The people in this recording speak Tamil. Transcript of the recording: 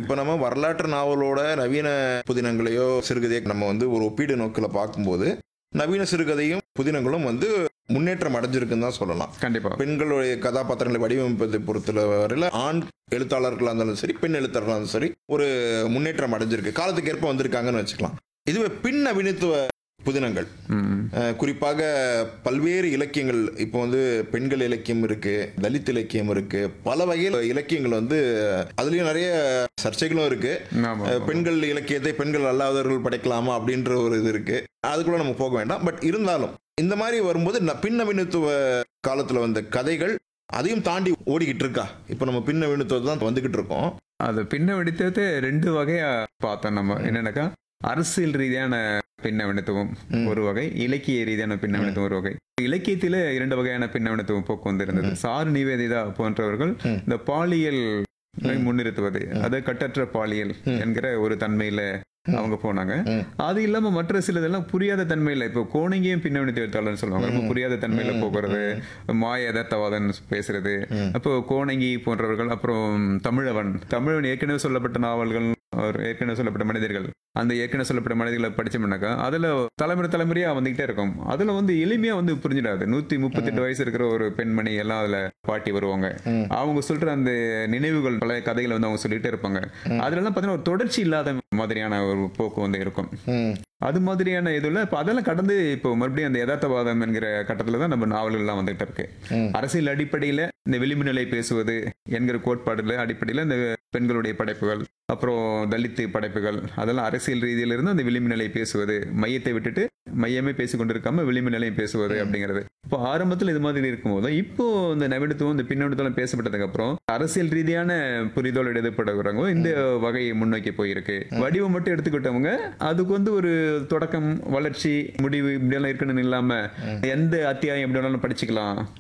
இப்போ நம்ம வரலாற்று நாவலோட நவீன புதினங்களையோ சிறுகதையோ நம்ம வந்து ஒரு ஒப்பீடு நோக்கில் பார்க்கும்போது நவீன சிறுகதையும் புதினங்களும் வந்து முன்னேற்றம் அடைஞ்சிருக்குன்னு தான் சொல்லலாம் கண்டிப்பா பெண்களுடைய கதாபாத்திரங்களை வடிவமைப்பதை பொறுத்தல வரையில் ஆண் எழுத்தாளர்களாக இருந்தாலும் சரி பெண் எழுத்தாளர்களாக இருந்தாலும் சரி ஒரு முன்னேற்றம் அடைஞ்சிருக்கு காலத்துக்கு ஏற்ப வந்திருக்காங்கன்னு வச்சுக்கலாம் இதுவே பின் நவீனத்துவ புதினங்கள் ம். அஹ், குறிப்பாக பல்வேறு இலக்கியங்கள் இப்போ வந்து பெண்கள் இலக்கியம் இருக்கு தலித் இலக்கியம் இருக்கு பல வகையில் இலக்கியங்கள் வந்து அதுலயும் நிறைய சர்ச்சைகளும் இருக்கு ஆமா அஹ், பெண்கள் இலக்கியத்தை பெண்கள் அல்லாதவர்கள் படைக்கலாமா அப்படின்ற ஒரு இது இருக்கு அதுக்குள்ள நம்ம போக வேண்டாம் பட் இருந்தாலும் இந்த மாதிரி வரும்போது ந- பின் நவீனத்துவ காலத்துல வந்த கதைகள் அதையும் தாண்டி ஓடிக்கிட்டு இருக்கா இப்போ நம்ம பின் நவீனத்துவம் தான் வந்துகிட்டு இருக்கோம் அது பின்ன வெடித்தது ரெண்டு வகையா பார்த்தோம் நம்ம என்னன்னாக்கா அரசியல் ரீதியான பின்னவனத்துவம் ம். ஒரு வகை இலக்கிய ரீதியான பின்னவனத்துவம் ஒரு வகை இலக்கியத்தில இரண்டு வகையான பின்னவனத்துவம் போக்கு வந்திருந்தது சாரு நிவேதிதா போன்றவர்கள் ம். இந்த பாலியல் முன்னிறுத்துவது அது கட்டற்ற பாலியல் என்கிற ஒரு தன்மையில அவங்க போனாங்க ம். அது இல்லாம மற்ற சிலதெல்லாம் புரியாத தன்மையில இப்போ கோணங்கியும் பின்னவனத்து எழுத்தாளர்னு சொல்லுவாங்க ரொம்ப புரியாத தன்மையில போகிறது மாய யதார்த்தவாதம் பேசுறது ம். அப்போ கோணங்கி போன்றவர்கள் அப்புறம் தமிழவன் தமிழவன் ஏற்கனவே சொல்லப்பட்ட நாவல்கள் அவர் ஏற்கனவே சொல்லப்பட்ட மனிதர்கள் அந்த ஏற்கனவே சொல்லப்பட்ட மனிதர்களை படிச்சோம்னாக்கா அதுல தலைமுறை தலைமுறையா வந்துகிட்டே இருக்கும் அதுல வந்து எளிமையா வந்து புரிஞ்சிடாது நூத்தி முப்பத்தெட்டு வயசு இருக்கிற ஒரு பெண்மணி எல்லாம் அதுல பாட்டி வருவாங்க ம். அவங்க சொல்ற அந்த நினைவுகள் பழைய கதைகளை வந்து அவங்க சொல்லிட்டே இருப்பாங்க அதுல எல்லாம் பாத்தீங்கன்னா ஒரு தொடர்ச்சி இல்லாத மாதிரியான ஒரு போக்கு வந்து இருக்கும் ம். அது மாதிரியான இதுல இப்ப அதெல்லாம் கடந்து இப்போ மறுபடியும் அந்த யதார்த்தவாதம் என்கிற கட்டத்துல தான் நம்ம நாவல்கள் எல்லாம் வந்துகிட்டு இருக்கு ம். அரசியல் அடிப்படையில இந்த விளிம்பு நிலை பேசுவது என்கிற கோட்பாடுல அடிப்படையில இந்த பெண்களுடைய படைப்புகள் அப்புறம் தலித்து படைப்புகள் அதெல்லாம் அரசியல் ரீதியில இருந்து அந்த விளிம்பு நிலை பேசுவது மையத்தை விட்டுட்டு மையமே பேசி கொண்டிருக்காம விளிம்பு நிலையம் பேசுவது அப்படிங்கிறது இப்போ ஆரம்பத்தில் இது மாதிரி இருக்கும்போது இப்போ இந்த நவீனத்துவம் இந்த பின்னோட்டத்தெல்லாம் பேசப்பட்டதுக்கு அப்புறம் அரசியல் ரீதியான புரிதலோடு எதிர்ப்படுகிறவங்க இந்த வகையை முன்னோக்கி போயிருக்கு வடிவம் மட்டும் எடுத்துக்கிட்டவங்க அதுக்கு வந்து ஒரு தொடக்கம் வளர்ச்சி முடிவு இப்படியெல்லாம் இருக்கணும்னு இல்லாம எந்த அத்தியாயம் எப்படி வேணாலும் படிச்சுக்கலாம்